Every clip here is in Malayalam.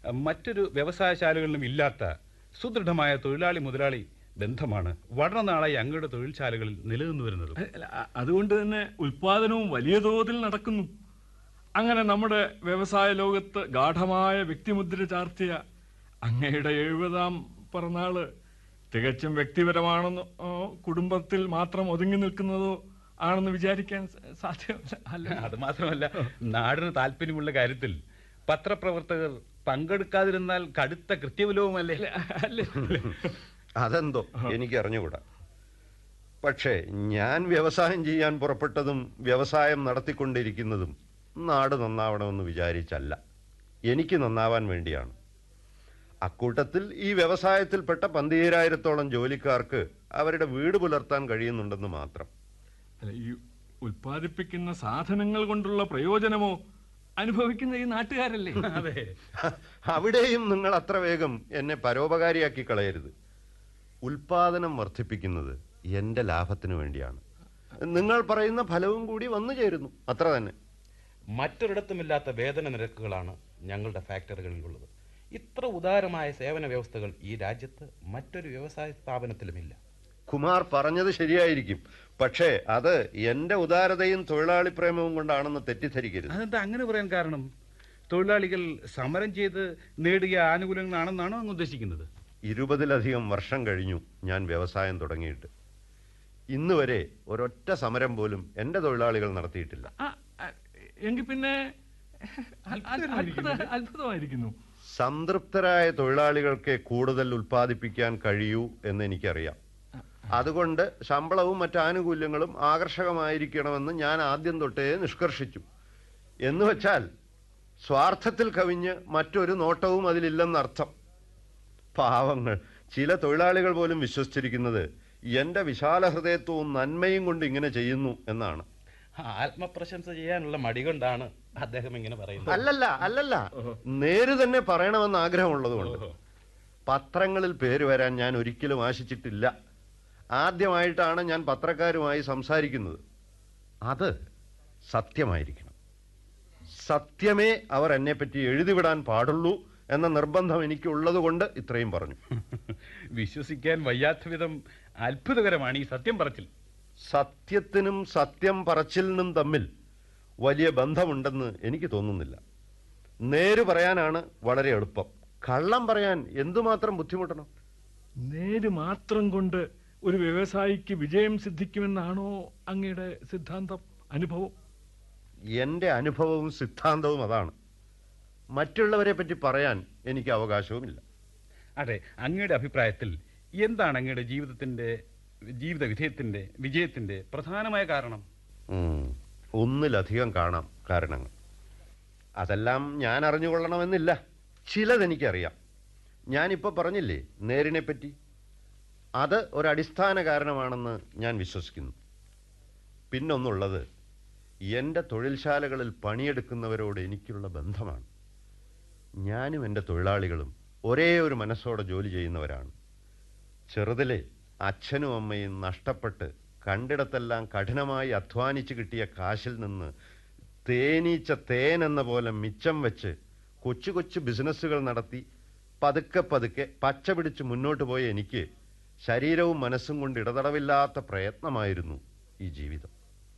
മറ്റൊരു വ്യവസായശാലകളിലും ഇല്ലാത്ത സുദൃഢമായ തൊഴിലാളി മുതലാളി ബന്ധമാണ് വളരെ നാളായി അങ്ങയുടെ തൊഴിൽശാലകളിൽ നിലനിന്നു വരുന്നത് അല്ല, അ- അതുകൊണ്ട് തന്നെ ഉൽപാദനവും വലിയ തോതിൽ നടക്കുന്നു അങ്ങനെ നമ്മുടെ വ്യവസായ ലോകത്ത് ഗാഠമായ വ്യക്തിമുദ്ര ചാർത്തിയ അങ്ങയുടെ എഴുപതാം പിറന്നാള് തികച്ചും വ്യക്തിപരമാണെന്നോ ഓ, കുടുംബത്തിൽ മാത്രം ഒതുങ്ങി നിൽക്കുന്നതോ ആണെന്ന് വിചാരിക്കാൻ സ- സാധ്യമല്ല അല്ല അത് മാത്രമല്ല നാടിന് താല്പര്യമുള്ള കാര്യത്തിൽ പത്രപ്രവർത്തകർ പങ്കെടുക്കാതിരുന്നാൽ കടുത്ത കൃത്യവിലോപമല്ലേ അല്ലേ അതെന്തോ എനിക്ക് അറിഞ്ഞുകൂടാ പക്ഷേ ഞാൻ വ്യവസായം ചെയ്യാൻ പുറപ്പെട്ടതും വ്യവസായം നടത്തിക്കൊണ്ടിരിക്കുന്നതും നാട് നന്നാവണമെന്ന് വിചാരിച്ചല്ല എനിക്ക് നന്നാവാൻ വേണ്ടിയാണ് അക്കൂട്ടത്തിൽ ഈ വ്യവസായത്തിൽപ്പെട്ട പന്തീരായിരത്തോളം ജോലിക്കാർക്ക് അവരുടെ വീട് പുലർത്താൻ കഴിയുന്നുണ്ടെന്ന് മാത്രം അല്ല, ഈ ഉൽപ്പാദിപ്പിക്കുന്ന സാധനങ്ങൾ കൊണ്ടുള്ള പ്രയോജനമോ അനുഭവിക്കുന്ന ഈ നാട്ടുകാരല്ലേ അതെ അവിടെയും നിങ്ങൾ അത്ര വേഗം എന്നെ പരോപകാരിയാക്കി കളയരുത് ഉൽപാദനം വർദ്ധിപ്പിക്കുന്നത് എന്റെ ലാഭത്തിനു വേണ്ടിയാണ് നിങ്ങൾ പറയുന്ന ഫലവും കൂടി വന്നു ചേരുന്നു അത്ര തന്നെ മറ്റൊരിടത്തുമില്ലാത്ത വേതന നിരക്കുകളാണ് ഞങ്ങളുടെ ഫാക്ടറികളിലുള്ളത് ഇത്ര ഉദാരമായ സേവന വ്യവസ്ഥകൾ ഈ രാജ്യത്ത് മറ്റൊരു വ്യവസായ സ്ഥാപനത്തിലുമില്ല കുമാർ പറഞ്ഞത് ശരിയായിരിക്കും പക്ഷേ അത് എന്റെ ഉദാരതയും തൊഴിലാളി പ്രേമവും കൊണ്ടാണെന്ന് തെറ്റിദ്ധരിക്കരുത് അതെന്താ അങ്ങനെ പറയാൻ കാരണം തൊഴിലാളികൾ സമരം ചെയ്ത് നേടിയ ആനുകൂല്യങ്ങളാണെന്നാണോ അങ്ങ് ഉദ്ദേശിക്കുന്നത് ഇരുപതിലധികം വർഷം കഴിഞ്ഞു ഞാൻ വ്യവസായം തുടങ്ങിയിട്ട് ഇന്ന് വരെ ഒരൊറ്റ സമരം പോലും എന്റെ തൊഴിലാളികൾ നടത്തിയിട്ടില്ല ആ, ആ, എങ്കിൽ പിന്നെ അ- അ- അത്ഭുത- അത്ഭുതമായിരിക്കുന്നു സംതൃപ്തരായ തൊഴിലാളികൾക്ക് കൂടുതൽ ഉൽപ്പാദിപ്പിക്കാൻ കഴിയൂ എന്ന് എനിക്കറിയാം അതുകൊണ്ട് ശമ്പളവും മറ്റ് ആനുകൂല്യങ്ങളും ആകർഷകമായിരിക്കണമെന്ന് ഞാൻ ആദ്യം തൊട്ടേ നിഷ്കർഷിച്ചു എന്ന് വെച്ചാൽ സ്വാർത്ഥത്തിൽ കവിഞ്ഞ് മറ്റൊരു നോട്ടവും അതിലില്ലെന്നർത്ഥം പാവങ്ങൾ ചില തൊഴിലാളികൾ പോലും വിശ്വസിച്ചിരിക്കുന്നത് എന്റെ വിശാല ഹൃദയത്വവും നന്മയും കൊണ്ട് ഇങ്ങനെ ചെയ്യുന്നു എന്നാണ് ആത്മപ്രശംസ ചെയ്യാനുള്ള മടി കൊണ്ടാണ് അദ്ദേഹം ഇങ്ങനെ പറയുന്നത് അല്ലല്ല അല്ലല്ല നേര് തന്നെ പറയണമെന്ന് ആഗ്രഹമുള്ളതുകൊണ്ട് പത്രങ്ങളിൽ പേര് വരാൻ ഞാൻ ഒരിക്കലും ആശിച്ചിട്ടില്ല ആദ്യമായിട്ടാണ് ഞാൻ പത്രക്കാരുമായി സംസാരിക്കുന്നത് അത് സത്യമായിരിക്കണം സത്യമേ അവർ എന്നെപ്പറ്റി എഴുതിവിടാൻ പാടുള്ളൂ എന്ന നിർബന്ധം എനിക്കുള്ളത് കൊണ്ട് ഇത്രയും പറഞ്ഞു വിശ്വസിക്കാൻ വയ്യാത്ത വിധം അത്ഭുതകരമാണ് ഈ സത്യം പറച്ചിൽ സത്യത്തിനും സത്യം പറച്ചിലിനും തമ്മിൽ വലിയ ബന്ധമുണ്ടെന്ന് എനിക്ക് തോന്നുന്നില്ല നേര് പറയാനാണ് വളരെ എളുപ്പം കള്ളം പറയാൻ എന്തുമാത്രം ബുദ്ധിമുട്ടണം നേര് മാത്രം കൊണ്ട് ഒരു വ്യവസായിക്ക് വിജയം സിദ്ധിക്കുമെന്നാണോ അങ്ങയുടെ സിദ്ധാന്തം അനുഭവം എന്റെ അനുഭവവും സിദ്ധാന്തവും അതാണ് മറ്റുള്ളവരെ പറ്റി പറയാൻ എനിക്ക് അവകാശവുമില്ല അതെ അങ്ങയുടെ അഭിപ്രായത്തിൽ എന്താണ് അങ്ങയുടെ ജീവിതത്തിന്റെ ജീവിത വിധേയത്തിന്റെ വിജയത്തിന്റെ പ്രധാനമായ കാരണം ഉം, ഒന്നിലധികം കാണാം കാരണങ്ങൾ അതെല്ലാം ഞാൻ അറിഞ്ഞുകൊള്ളണമെന്നില്ല ചിലതെനിക്കറിയാം ഞാനിപ്പോൾ പറഞ്ഞില്ലേ നേരിനെ പറ്റി അത് ഒരടിസ്ഥാന കാരണമാണെന്ന് ഞാൻ വിശ്വസിക്കുന്നു പിന്നൊന്നുള്ളത് എൻ്റെ തൊഴിൽശാലകളിൽ പണിയെടുക്കുന്നവരോട് എനിക്കുള്ള ബന്ധമാണ് ഞാനും എൻ്റെ തൊഴിലാളികളും ഒരേ ഒരു മനസ്സോടെ ജോലി ചെയ്യുന്നവരാണ് ചെറുതിലെ അച്ഛനും അമ്മയും നഷ്ടപ്പെട്ട് കണ്ടിടത്തെല്ലാം കഠിനമായി അധ്വാനിച്ച് കിട്ടിയ കാശിൽ നിന്ന് തേനീച്ച തേൻ എന്ന പോലെ മിച്ചം വെച്ച് കൊച്ചു കൊച്ചു ബിസിനസ്സുകൾ നടത്തി പതുക്കെ പതുക്കെ പച്ച പിടിച്ച് മുന്നോട്ട് പോയ എനിക്ക് ശരീരവും മനസ്സും കൊണ്ട് ഇടതടവില്ലാത്ത പ്രയത്നമായിരുന്നു ഈ ജീവിതം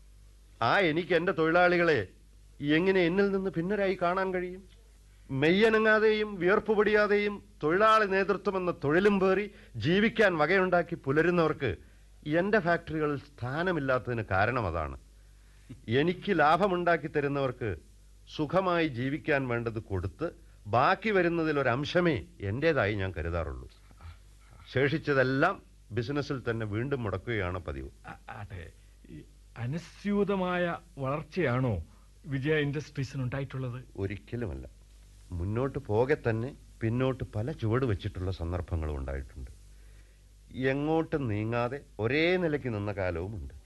ആ എനിക്ക് എൻ്റെ തൊഴിലാളികളെ എങ്ങനെ എന്നിൽ നിന്ന് ഭിന്നരായി കാണാൻ കഴിയും മെയ്യനങ്ങാതെയും വിയർപ്പ് പൊടിയാതെയും തൊഴിലാളി നേതൃത്വം എന്ന തൊഴിലും പേറി ജീവിക്കാൻ വകയുണ്ടാക്കി പുലരുന്നവർക്ക് എൻ്റെ ഫാക്ടറികളിൽ സ്ഥാനമില്ലാത്തതിന് കാരണം അതാണ് എനിക്ക് ലാഭമുണ്ടാക്കി തരുന്നവർക്ക് സുഖമായി ജീവിക്കാൻ വേണ്ടത് കൊടുത്ത് ബാക്കി വരുന്നതിൽ ഒരു അംശമേ എൻ്റേതായി ഞാൻ കരുതാറുള്ളൂ ശേഷിച്ചതെല്ലാം ബിസിനസ്സിൽ തന്നെ വീണ്ടും മുടക്കുകയാണ് പതിവ് അ- അതെ ഈ അനസ്യൂതമായ വളർച്ചയാണോ വിജയ ഇൻഡസ്ട്രീസിനുണ്ടായിട്ടുള്ളത് ഒരിക്കലുമല്ല മുന്നോട്ട് പോകെ തന്നെ പിന്നോട്ട് പല ചുവട് വെച്ചിട്ടുള്ള സന്ദർഭങ്ങളും ഉണ്ടായിട്ടുണ്ട് എങ്ങോട്ടും നീങ്ങാതെ ഒരേ നിലയ്ക്ക് നിന്ന കാലവുമുണ്ട്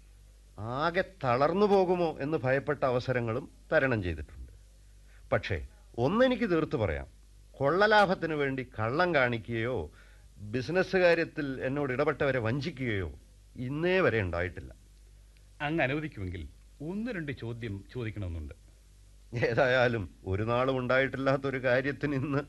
ആകെ തളർന്നു പോകുമോ എന്ന് ഭയപ്പെട്ട അവസരങ്ങളും തരണം ചെയ്തിട്ടുണ്ട് പക്ഷേ ഒന്നെനിക്ക് തീർത്തു പറയാം കൊള്ളലാഭത്തിന് വേണ്ടി കള്ളം കാണിക്കുകയോ ബിസിനസ് കാര്യത്തിൽ എന്നോട് ഇടപെട്ടവരെ വഞ്ചിക്കുകയോ ഇന്നേ വരെ ഉണ്ടായിട്ടില്ല അങ്ങ് അനുവദിക്കുമെങ്കിൽ ഒന്ന് രണ്ട് ചോദ്യം ചോദിക്കണമെന്നുണ്ട് ഏതായാലും ഒരു നാളും ഉണ്ടായിട്ടില്ലാത്തൊരു കാര്യത്തിന് ഇന്ന്